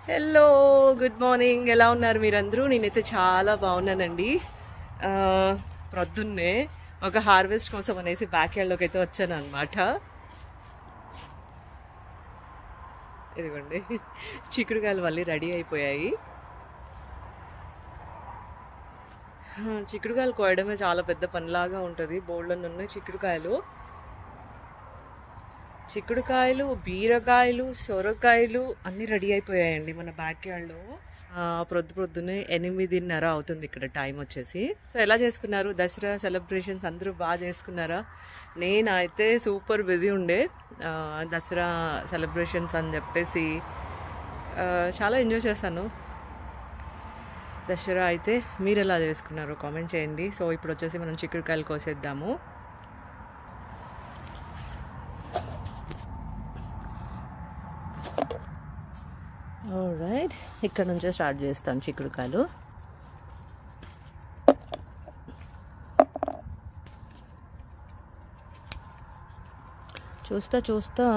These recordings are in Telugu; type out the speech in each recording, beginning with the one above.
హలో గుడ్ మార్నింగ్ ఎలా ఉన్నారు మీరందరూ నేనైతే చాలా బాగున్నానండి ఆ, ప్రొద్దున్నే ఒక హార్వెస్ట్ కోసం అనేసి బ్యాక్ యార్డ్లోకి అయితే వచ్చాను అనమాట ఇదిగోండి చిక్కుడుకాయలు మళ్ళీ రెడీ అయిపోయాయి ఆ, చిక్కుడుకాయలు కోయడమే చాలా పెద్ద పనిలాగా ఉంటుంది బోల్డన్ ఉన్నాయి చిక్కుడుకాయలు చిక్కుడుకాయలు బీరకాయలు సొరకాయలు అన్నీ రెడీ అయిపోయాయండి మన బ్యాక్ యార్డ్లో ఆ, ప్రొద్దు ప్రొద్దునే ఎనిమిదిన్నర అవుతుంది ఇక్కడ టైం వచ్చేసి సో ఎలా చేసుకున్నారు దసరా సెలబ్రేషన్స్ అందరూ బాగా చేసుకున్నారా నేనైతే సూపర్ బిజీ ఉండే ఆ, దసరా సెలబ్రేషన్స్ అని చెప్పేసి ఆ, చాలా ఎంజాయ్ చేశాను దసరా అయితే మీరు ఎలా చేసుకున్నారో కామెంట్ చేయండి సో ఇప్పుడు వచ్చేసి మనం చిక్కుడుకాయలు కోసేద్దాము రైట్ ఇక్కడ నుంచే స్టార్ట్ చేస్తాను చిక్కుడుకాయలు చూస్తా చూస్తా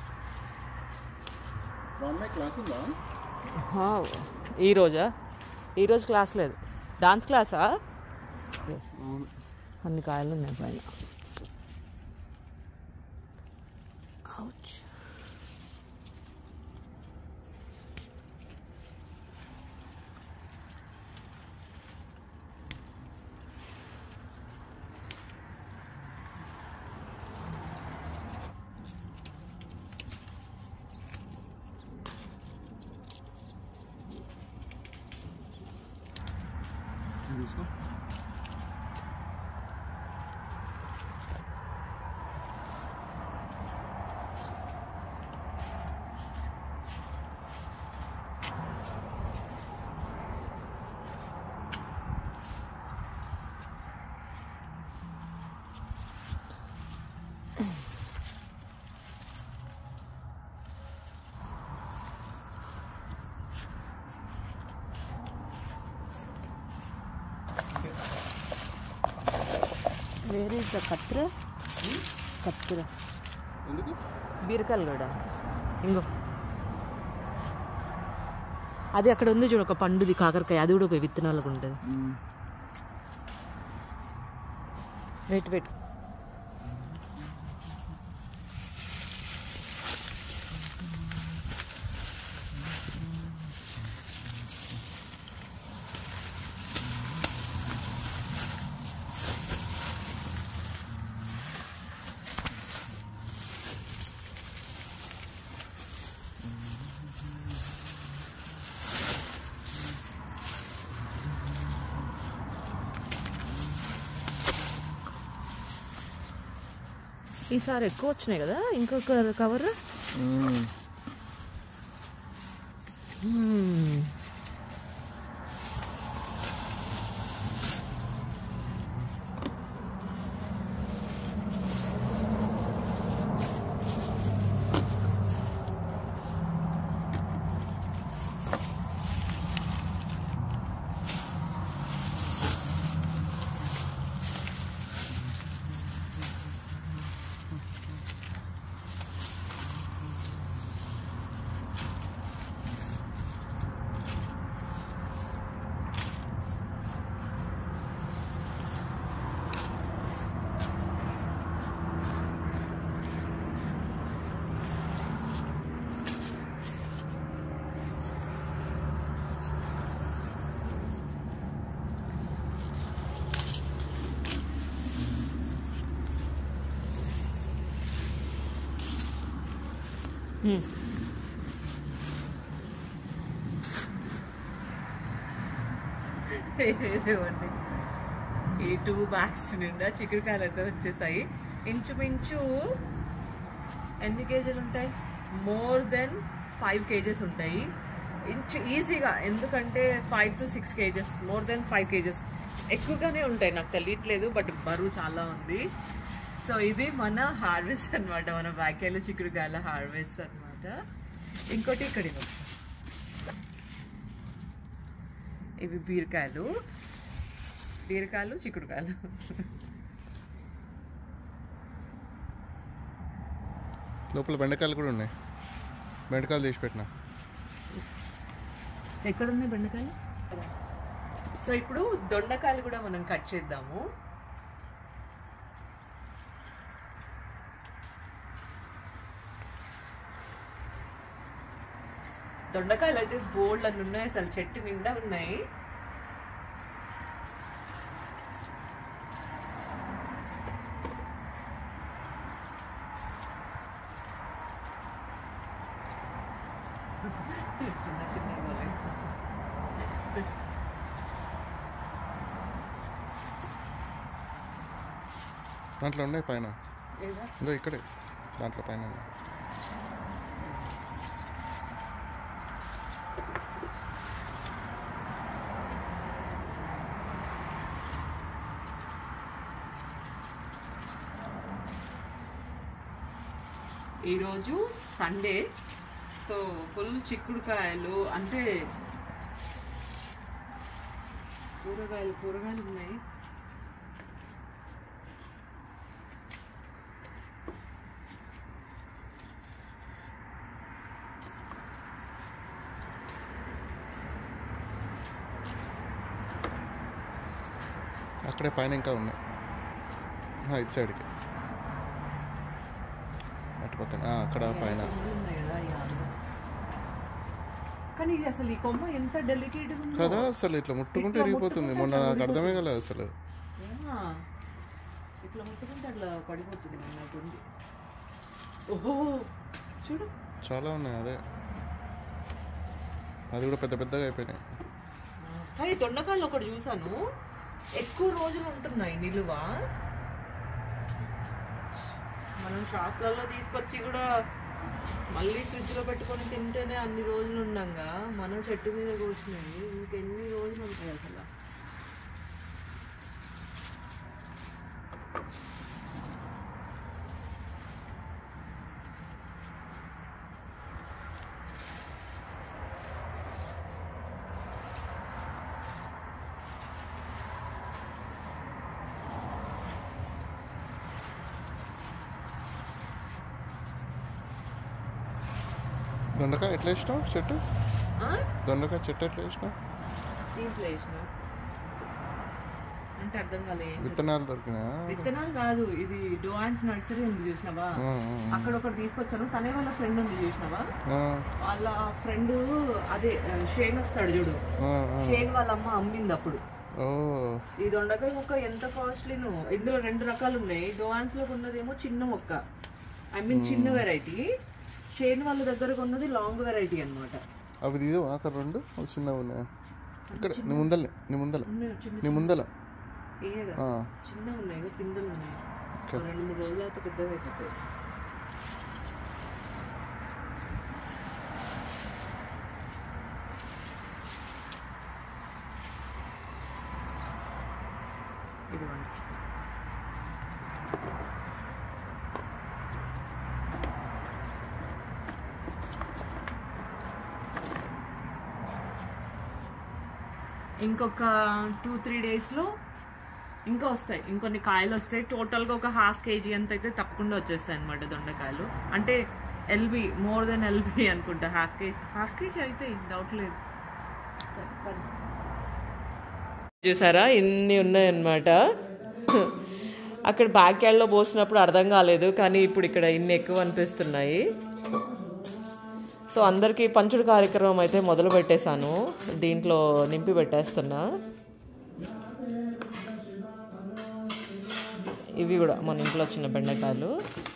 మా అమ్మాయి క్లాస్ ఉందా ఈ రోజా ఈరోజు క్లాస్ లేదు డాన్స్ క్లాసా అవును అన్ని కాయలు ఉన్నాయి పైన Ouch. ఇది తీసుకో వేరే ఇస్ ద కత్తిర కత్తిర ఎందుకు బీరకాయలు కూడా ఇంకో అది అక్కడ ఉంది చూడు ఒక పండుది కాకరకాయ అది కూడా ఒక విత్తనాలకు ఉంటుంది వెయిట్ వెయిట్ ఈసారి ఎక్కువ వచ్చినాయి కదా ఇంకొక కవర్ ఇదిగోండి ఈ టూ బ్యాగ్స్ నిండా చిక్కుడుకాయలు అయితే వచ్చేసాయి ఇంచుమించు ఎన్ని కేజీలు ఉంటాయి మోర్ దెన్ ఫైవ్ కేజెస్ ఉంటాయి ఇంచు ఈజీగా ఎందుకంటే five to six kgs more then five kgs ఎక్కువగానే ఉంటాయి నాకు తెలియట్లేదు బట్ బరువు చాలా ఉంది సో ఇది మన హార్వెస్ట్ అన్నమాట మన వ్యాఖ్యలు చిక్కుడుకాయల హార్వెస్ట్ అన్నమాట ఇంకోటి ఇక్కడ ఇవ్వచ్చు ఇవి బీరకాయలు బీరకాయలు చిక్కుడుకాయలు లోపల బెండకాయలు కూడా ఉన్నాయి బెండకాయలు తీసి పెట్టిన ఎక్కడ ఉన్నాయి బెండకాయలు సో ఇప్పుడు దొండకాయలు కూడా మనం కట్ చేద్దాము దొండకాయలు అయితే బోల్డ్ అని ఉన్నాయి అసలు చెట్టు నిండా ఉన్నాయి చిన్న చిన్న గోలే. దాంట్లో ఉన్నాయి పైన ఏదా? ఇంకో ఇక్కడే దాంట్లో పైన ఉన్నాయి. ఈరోజు సండే సో ఫుల్ చిక్కుడుకాయలు అంటే కూరగాయలు కూరగాయలు ఉన్నాయి అక్కడే పైన ఇంకా ఉన్నాయి ఆ, ఇటు సైడ్కి అటు పక్కన ఆ, అక్కడ పైన ఉన్నాయి కదా ఈ ఆలు. కానీ ఇది అసలు ఈ కొమ్మ ఎంత డెలికేట్గా ఉందో కదా అసలు ఇట్లా ముట్టుకుంటే ఇట్లా ఇరిగిపోతుంది ముట్టుకుంటే మొన్న అట్లా నాకు అర్థమే కాలేదు అసలు ఏమా? ఇట్లా ముట్టుకుంటే అట్లా పడిపోతుంది నాకుంది ఓహో చూడు చాలా ఉన్నాయి అదే అది కూడా పెద్ద పెద్దగా అయిపోయినాయి కానీ దొండకాయలు ఒకటి చూసాను ఎక్కువ రోజులు ఉంటున్నాయి నిలువ మనం షాప్లలో తీసుకొచ్చి కూడా మళ్ళీ ఫ్రిడ్జ్లో పెట్టుకొని తింటేనే అన్ని రోజులు ఉండంగా మనం చెట్టు మీద కూర్చున్నాయి ఇంకెన్ని రోజులు ఉంటాయి అసలు దొండకాయ ఎట్లా వేసినావు చెట్టు ఆ? దొండకాయ చెట్టు ఎట్లా వేసినావు దీంట్లో వేసిన అంటే అర్థం కాలే ఏం విత్తనాలు దొరికినాయా విత్తనాలు కాదు ఇది డోయాన్స్ నర్సరీ ఉంది చూసినావా ఆ, ఆ, అక్కడ ఒకటి తీసుకొచ్చాను తనే వాళ్ళ ఫ్రెండ్ ఉంది చూసినావా ఆ, వాళ్ళ ఫ్రెండ్ అదే ఆ, షేన్ వస్తాడు చూడు ఆ, ఆ. షేన్ వాళ్ళ అమ్మ అమ్మింది అప్పుడు ఓ ఈ దొండకాయ మొక్క ఎంత కాస్ట్లీను ఇందులో రెండు రకాలు ఉన్నాయి డోవాన్స్ లో ఉన్నదేమో చిన్న మొక్క ఐ మీన్ చిన్న వెరైటీ షేన్ వాళ్ళ దగ్గర ఉన్నది లాంగ్ వెరైటీ అన్నమాట అవి తీదు అక్కడ రెండు అవి చిన్నవి ఉన్నాయా ఇక్కడ నీ ముందలే నీ ముందల ఉన్నాయి చిన్న నీ ముందల ఏగా ఆ, చిన్నగా ఉన్నాయి ఇగో పిందెలు ఉన్నాయి ఒక రెండు మూడు రోజుల తర్వాత పెద్దగా అయిపోతాయి ఇదిగోండి ఇంకొక టూ త్రీ డేస్లో ఇంకా వస్తాయి ఇంకొన్ని కాయలు వస్తాయి టోటల్గా ఒక హాఫ్ కేజీ అంత అయితే తప్పకుండా వచ్చేస్తాయి అనమాట దొండకాయలు అంటే ఎల్బి మోర్ దెన్ ఎల్బి అనుకుంటా హాఫ్ కేజీ హాఫ్ కేజీ అయితే డౌట్ లేదు చూసారా ఇన్ని ఉన్నాయన్నమాట అక్కడ బ్యాక్ యార్డ్లో పోసినప్పుడు అర్థం కాలేదు కానీ ఇప్పుడు ఇక్కడ ఇన్ని ఎక్కువ అనిపిస్తున్నాయి సో అందరికీ పంచుడు కార్యక్రమం అయితే మొదలు పెట్టేశాను దీంట్లో నింపి పెట్టేస్తున్నా ఇవి కూడా మన ఇంట్లో వచ్చిన బెండకాయలు